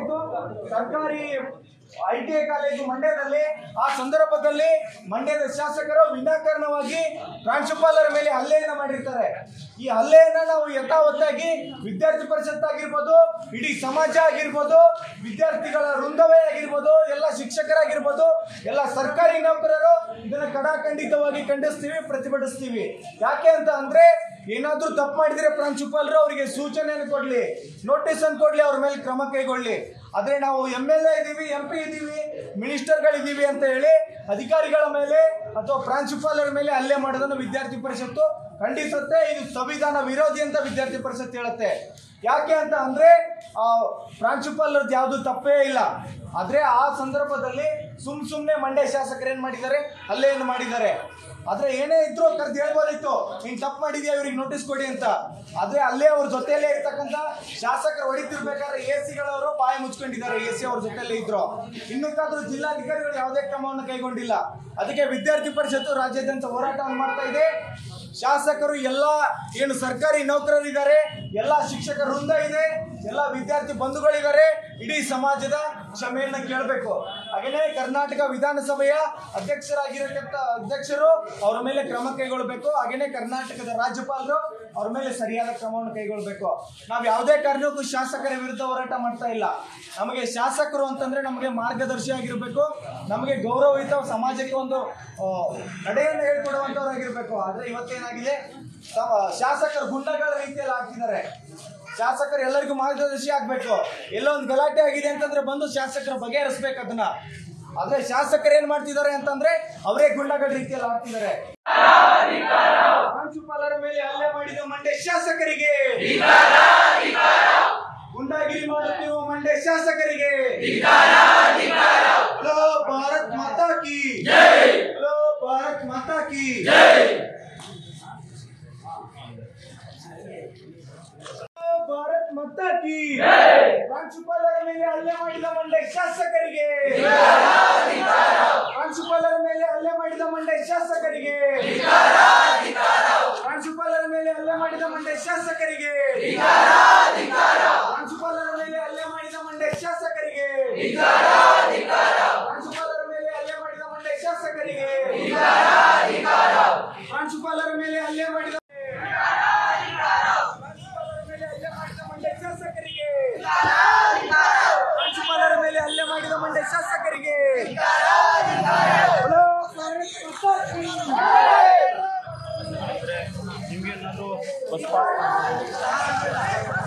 ಮಾಡಿದ್ದು ಸರ್ಕಾರಿ I T I college ಮಂಡ್ಯದಲ್ಲಿ ಆ ಸಂದರ್ಭದಲ್ಲಿ ಮಂಡ್ಯದ ಶಾಸಕರು ವಿನಾಕಾರಣವಾಗಿ ಪ್ರಾಂಶುಪಾಲರ ಮೇಲೆ ಹಲ್ಲೆಯನ್ನ ಮಾಡಿರ್ತಾರೆ ಈ ಹಲ್ಲೆಯನ್ನ ನಾವು ಯಥಾವತ್ತಾಗಿ ವಿದ್ಯಾರ್ಥಿ ಪರಿಷತ್ ಆಗಿರ್ಬೋದು ಇಡೀ ಸಮಾಜ ಆಗಿರ್ಬೋದು ವಿದ್ಯಾರ್ಥಿಗಳ ವೃಂದವೇ ಆಗಿರ್ಬೋದು ಎಲ್ಲ ಶಿಕ್ಷಕರಾಗಿರ್ಬೋದು ಎಲ್ಲ ಸರ್ಕಾರಿ ನೌಕರರು ಇದನ್ನ ಕಡಾಖಂಡಿತವಾಗಿ ಖಂಡಿಸ್ತೀವಿ ಪ್ರತಿಭಟಿಸ್ತೀವಿ ಯಾಕೆ ಅಂತ ಅಂದ್ರೆ ಏನಾದ್ರೂ ತಪ್ಪು ಮಾಡಿದ್ರೆ ಪ್ರಾಂಶುಪಾಲರು ಅವರಿಗೆ ಸೂಚನೆಯನ್ನು ಕೊಡ್ಲಿ ನೋಟಿಸ್ ಅನ್ನು ಕೊಡ್ಲಿ ಅವ್ರ ಮೇಲೆ ಕ್ರಮ ಕೈಗೊಳ್ಳಿ ಆದ್ರೆ ನಾವು ಎಂ ಎಲ್ ಎ ಇದೀವಿ ಎಂ ಪಿ ಇದೀವಿ ಮಿನಿಸ್ಟರ್ಗಳಿದ್ದೀವಿ ಅಂತ ಹೇಳಿ ಅಧಿಕಾರಿಗಳ ಮೇಲೆ ಅಥವಾ ಪ್ರಾಂಶುಪಾಲರ ಮೇಲೆ ಹಲ್ಲೆ ಮಾಡೋದನ್ನು ವಿದ್ಯಾರ್ಥಿ ಪರಿಷತ್ತು ಖಂಡಿಸುತ್ತೆ ಇದು ಸಂವಿಧಾನ ವಿರೋಧಿ ಅಂತ ವಿದ್ಯಾರ್ಥಿ ಪರಿಷತ್ ಹೇಳುತ್ತೆ ಯಾಕೆ ಅಂತ ಅಂದ್ರೆ ಆ ಪ್ರಾಂಶುಪಾಲರದ್ದು ಯಾವುದು ತಪ್ಪೇ ಇಲ್ಲ ಆದ್ರೆ ಆ ಸಂದರ್ಭದಲ್ಲಿ ಸುಮ್ ಸುಮ್ನೆ ಮಂಡ್ಯ ಶಾಸಕರು ಏನ್ ಮಾಡಿದ್ದಾರೆ ಹಲ್ಲೆಯನ್ನು ಮಾಡಿದ್ದಾರೆ ಆದ್ರೆ ಏನೇ ಇದ್ರು ಕರ್ದು ಹೇಳ್ಬೋದಿತ್ತು ನೀನ್ ತಪ್ಪು ಮಾಡಿದ್ಯಾ ಇವ್ರಿಗೆ ನೋಟಿಸ್ ಕೊಡಿ ಅಂತ ಆದ್ರೆ ಅಲ್ಲೇ ಅವ್ರ ಜೊತೆಯಲ್ಲೇ ಇರ್ತಕ್ಕಂಥ ಶಾಸಕರು ಹೊಡಿತಿರ್ಬೇಕಾದ್ರೆ ಎ ಸಿಗಳವರು ಬಾಯಿ ಮುಚ್ಕೊಂಡಿದ್ದಾರೆ ಎ ಸಿ ಅವ್ರ ಜೊತೆಯಲ್ಲೇ ಇದ್ರು ಇನ್ನಕ್ಕಾದ್ರೂ ಜಿಲ್ಲಾಧಿಕಾರಿಗಳು ಯಾವುದೇ ಕ್ರಮವನ್ನು ಕೈಗೊಂಡಿಲ್ಲ ಅದಕ್ಕೆ ವಿದ್ಯಾರ್ಥಿ ಪರಿಷತ್ತು ರಾಜ್ಯಾದ್ಯಂತ ಹೋರಾಟವನ್ನು ಮಾಡ್ತಾ ಇದೆ ಶಾಸಕರು ಎಲ್ಲ ಏನು ಸರ್ಕಾರಿ ನೌಕರರಿದ್ದಾರೆ ಎಲ್ಲ ಶಿಕ್ಷಕ ವೃಂದ ಇದೆ ಎಲ್ಲ ವಿದ್ಯಾರ್ಥಿ ಬಂಧುಗಳಿದ್ದಾರೆ ಇಡೀ ಸಮಾಜದ ಕ್ಷಮೆಯನ್ನ ಕೇಳಬೇಕು ಹಾಗೆಯೇ ಕರ್ನಾಟಕ ವಿಧಾನಸಭೆಯ ಅಧ್ಯಕ್ಷರಾಗಿರತಕ್ಕ ಅಧ್ಯಕ್ಷರು ಅವರ ಮೇಲೆ ಕ್ರಮ ಕೈಗೊಳ್ಳಬೇಕು ಹಾಗೆಯೇ ಕರ್ನಾಟಕದ ರಾಜ್ಯಪಾಲರು ಅವ್ರ ಮೇಲೆ ಸರಿಯಾದ ಕ್ರಮವನ್ನು ಕೈಗೊಳ್ಳಬೇಕು ನಾವು ಯಾವುದೇ ಕಾರಣಕ್ಕೂ ಶಾಸಕರ ವಿರುದ್ಧ ಹೋರಾಟ ಮಾಡ್ತಾ ಇಲ್ಲ ನಮಗೆ ಶಾಸಕರು ಅಂತಂದ್ರೆ ನಮಗೆ ಮಾರ್ಗದರ್ಶಿ ಆಗಿರಬೇಕು ನಮಗೆ ಗೌರವಯುತ ಸಮಾಜಕ್ಕೆ ಒಂದು ಆ, ನಡೆಯನ್ನು ಹೇಳ್ಕೊಡುವಂತವರಾಗಿರ್ಬೇಕು ಆದ್ರೆ ಇವತ್ತೇನಾಗಿದೆ ಸ- ಶಾಸಕರು ಗುಂಡಗಳ ರೀತಿಯಲ್ಲಿ ಆಗ್ತಿದ್ದಾರೆ ಶಾಸಕರು ಎಲ್ಲರಿಗೂ ಮಾರ್ಗದರ್ಶಿ ಆಗ್ಬೇಕು ಎಲ್ಲೋ ಒಂದು ಗಲಾಟೆ ಆಗಿದೆ ಅಂತಂದ್ರೆ ಬಂದು ಶಾಸಕರು ಬಗೆಹರಿಸ್ಬೇಕು ಅದನ್ನ ಆದ್ರೆ ಶಾಸಕರು ಏನ್ ಮಾಡ್ತಿದ್ದಾರೆ ಅಂತಂದ್ರೆ ಅವರೇ ಗುಂಡಗಳ ರೀತಿಯಲ್ಲಿ ಆಗ್ತಿದ್ದಾರೆ ಪ್ರಾಂಶುಪಾಲರ ಮೇಲೆ ಹಲ್ಲೆ ಮಾಡಿದ ಮಂಡ್ಯ ಶಾಸಕರಿಗೆ ಗುಂಡಾಗಿರಿ ಮಾಡುತ್ತಿರುವ ಮಂಡ್ಯ ಶಾಸಕರಿಗೆ ಹಲೋ ಭಾರತ್ ಮಾತಾ ಕಿ ಹಲೋ ಭಾರತ್ ಮಾತಾ ಕಿ ಹಲೋ ಭಾರತ್ ಮಾತಾ ಕಿ ಪ್ರಾಂಶುಪಾಲರ ಮೇಲೆ ಹಲ್ಲೆ ಮಾಡಿದ ಮಂಡ್ಯ ಶಾಸಕರಿಗೆ ಪ್ರಾಂಶುಪಾಲರ ಮೇಲೆ ಹಲ್ಲೆ ಮಾಡಿದ ಮಂಡ್ಯ ಶಾಸಕರಿಗೆ ಪ್ರಾಂಶುಪಾಲರ ಮೇಲೆ ಹಲ್ಲೆ ಮಾಡಿದ ಮಂಡ್ಯ ಶಾಸಕರಿಗೆ ಪ್ರಾಂಶುಪಾಲರ ಮೇಲೆ ಹಲ್ಲೆ ಮಾಡಿದ ಮಂಡ್ಯ ಶಾಸಕರಿಗೆ ಪ್ರಾಂಶುಪಾಲರ ಮೇಲೆ ಹಲ್ಲೆ ಮಾಡಿದ ಮಂಡ್ಯ ಶಾಸಕರಿಗೆ ಪ್ರಾಂಶುಪಾಲರ ಮೇಲೆ ಹಲ್ಲೆ ಮಾಡಿದ ಪ್ರಾಂಶುಪಾಲರ ಮೇಲೆ ಹಲ್ಲೆ ಮಾಡಿದ ಮಂಡ್ಯ ಶಾಸಕರಿಗೆ ಹಲೋ ನಿಮ್ಗೆ ಏನಾದ್ರು ಬಸ್ ಪಾಸ್